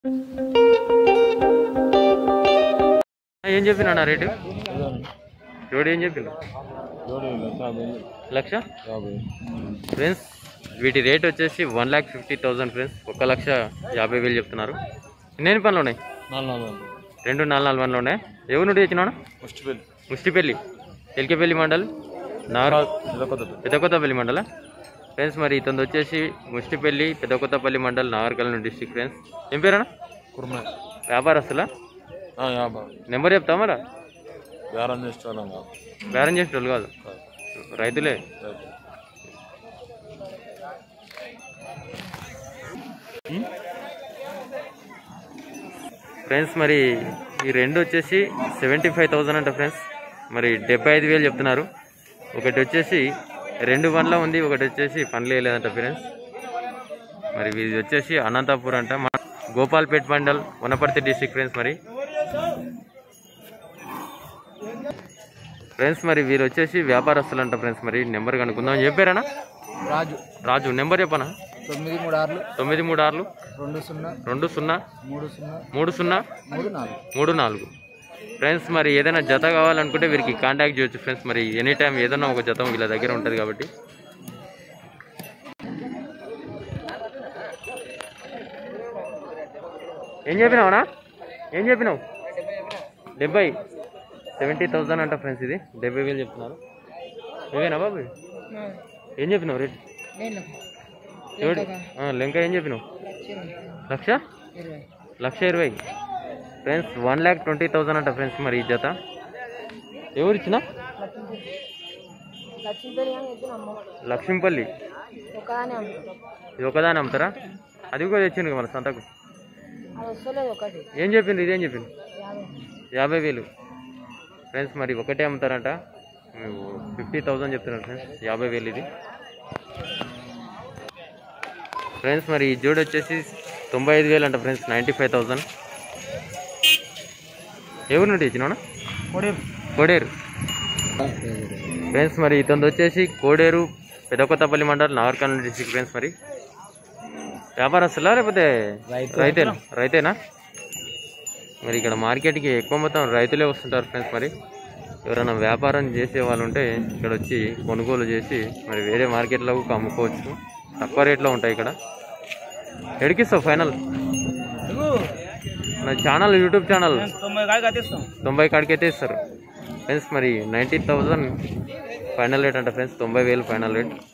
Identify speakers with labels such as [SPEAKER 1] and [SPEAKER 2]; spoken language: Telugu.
[SPEAKER 1] ఏం చెప్పినా రేటు జోడి ఏం చెప్పిండు
[SPEAKER 2] జోడి లక్ష యాభై
[SPEAKER 1] లక్ష
[SPEAKER 2] యాభై
[SPEAKER 1] ఫ్రెండ్స్ వీటి రేట్ వచ్చేసి one lakh fifty thousand friends ఒక లక్ష యాభై వేలు చెప్తున్నారు ఎన్ని పనులు ఉన్నాయి
[SPEAKER 2] నాలుగు నాలుగు
[SPEAKER 1] రెండు నాలుగు నాలుగు పనులు ఉన్నాయి ఎవరు నుండి తెచ్చినాడు
[SPEAKER 2] ఫస్ట్ పెళ్ళి
[SPEAKER 1] ముష్టిపల్లి ఎల్కేపల్లి మండల్ నార్ పెద్దకొత్తపల్లి మండల ఫ్రెండ్స్ మరి ఇతను వచ్చేసి ముష్టిపల్లి పెద్దకొత్తపల్లి మండల్ నాగర్కర్నూలు డిస్టిక్ ఫ్రెండ్స్ ఏం పేరన్నా
[SPEAKER 2] కుర్మా
[SPEAKER 1] వ్యాపారస్తులా
[SPEAKER 2] యాభై
[SPEAKER 1] నెంబర్ చెప్తా మరా
[SPEAKER 2] బేరం చేసే వాళ్ళం కాదు
[SPEAKER 1] బేరం చేసేటోళ్ళు కాదు రైతులే
[SPEAKER 2] రైతు.
[SPEAKER 1] ఫ్రెండ్స్ మరి ఈ రెండు వచ్చేసి సెవెంటీ ఫైవ్ థౌజండ్ అంట ఫ్రెండ్స్ మరి డెబ్బై ఐదు వేలు చెప్తున్నారు ఒకటి వచ్చేసి రెండు పనుల ఉంది ఒకటి వచ్చేసి పనులు వేయలేదంట ఫ్రెండ్స్ మరి ఇది వచ్చేసి అనంతపూర్ అంట మన గోపాల్పేట్ మండల్ వనపర్తి డిస్టిక్ ఫ్రెండ్స్ మరి ఫ్రెండ్స్ మరి వీరు వచ్చేసి వ్యాపారస్తులు అంట ఫ్రెండ్స్ మరి నెంబర్ కనుక్కుందాం చెప్పారనా
[SPEAKER 2] రాజు
[SPEAKER 1] రాజు నెంబర్ చెప్పనా
[SPEAKER 2] తొమ్మిది మూడు ఆరులు
[SPEAKER 1] తొమ్మిది మూడు ఆరులు
[SPEAKER 2] రెండు సున్నా
[SPEAKER 1] రెండు సున్నా
[SPEAKER 2] మూడు సున్నా
[SPEAKER 1] మూడు సున్నా
[SPEAKER 2] మూడు నాలుగు
[SPEAKER 1] మూడు నాలుగు ఫ్రెండ్స్ మరి ఏదైనా జత కావాలనుకుంటే వీరికి కాంటాక్ట్ చేయొచ్చు ఫ్రెండ్స్ మరి ఎనీ టైం ఏదైనా ఒక జత వీళ్ళ దగ్గర ఉంటుంది కాబట్టి ఏం చెప్పినావునా ఏం చెప్పినావు డెబ్బై సెవెంటీ థౌజండ్ అంట ఫ్రెండ్స్ ఇది డెబ్బై వేలు చెప్తున్నారు ఇవేనా బాబు ఏం చెప్పినావు రేట్ ఏడు ఆ, లెంక ఏం చెప్పినావు లక్ష లక్ష ఇరవై friends one lakh twenty thousand అంట ఫ్రెండ్స్ మరి ఈ జత ఎవరు ఇచ్చిన లక్ష్మీపల్లి
[SPEAKER 3] ఒకదానే అమ్ముతాం
[SPEAKER 1] ఇది ఒకదాని అమ్ముతారా అది కూడా తెచ్చిండు మన సంతకు
[SPEAKER 3] అది వస్తలేదు ఒకటి
[SPEAKER 1] ఏం చెప్పిండు ఇదేం చెప్పిండు
[SPEAKER 3] యాభై
[SPEAKER 1] యాభై వేలు ఫ్రెండ్స్ మరి ఒకటే అమ్ముతారంట ఫిఫ్టీ థౌజండ్ చెప్తున్నారు ఫ్రెండ్స్ యాభై వేలు ఇది ఫ్రెండ్స్ మరి ఈ జోడి వచ్చేసి తొంభై ఐదు వేలు అంట ఫ్రెండ్స్ నైంటీ ఫైవ్ థౌజండ్ ఎవరి నుండి ఇచ్చినా కోడేరు ఫ్రెండ్స్ మరి ఇతను వచ్చేసి కోడేరు పెదకొత్తపల్లి మండలం నాగర్కర్నూలు డిస్టిక్ ఫ్రెండ్స్ మరి వ్యాపారస్తులా లేకపోతే రైతేనా రైతేనా మరి ఇక్కడ మార్కెట్కి ఎక్కువ మొత్తం రైతులే వస్తుంటారు ఫ్రెండ్స్ మరి ఎవరైనా వ్యాపారం చేసే వాళ్ళు ఉంటే ఇక్కడ వచ్చి కొనుగోలు చేసి మరి వేరే మార్కెట్లో అమ్ముకోవచ్చు తక్కువ రేట్లో ఉంటాయి ఇక్కడ ఎడికిస్తావు ఫైనల్ నా ఛానల్ యూట్యూబ్ ఛానల్
[SPEAKER 2] తొంభై కాయ కట్టిస్తాం
[SPEAKER 1] తొంభై కాడికి అయితే ఇస్తారు ఫ్రెండ్స్ మరి నైంటీ థౌజండ్ ఫైనల్ రేట్ అంట ఫ్రెండ్స్ తొంభై వేలు ఫైనల్ రేట్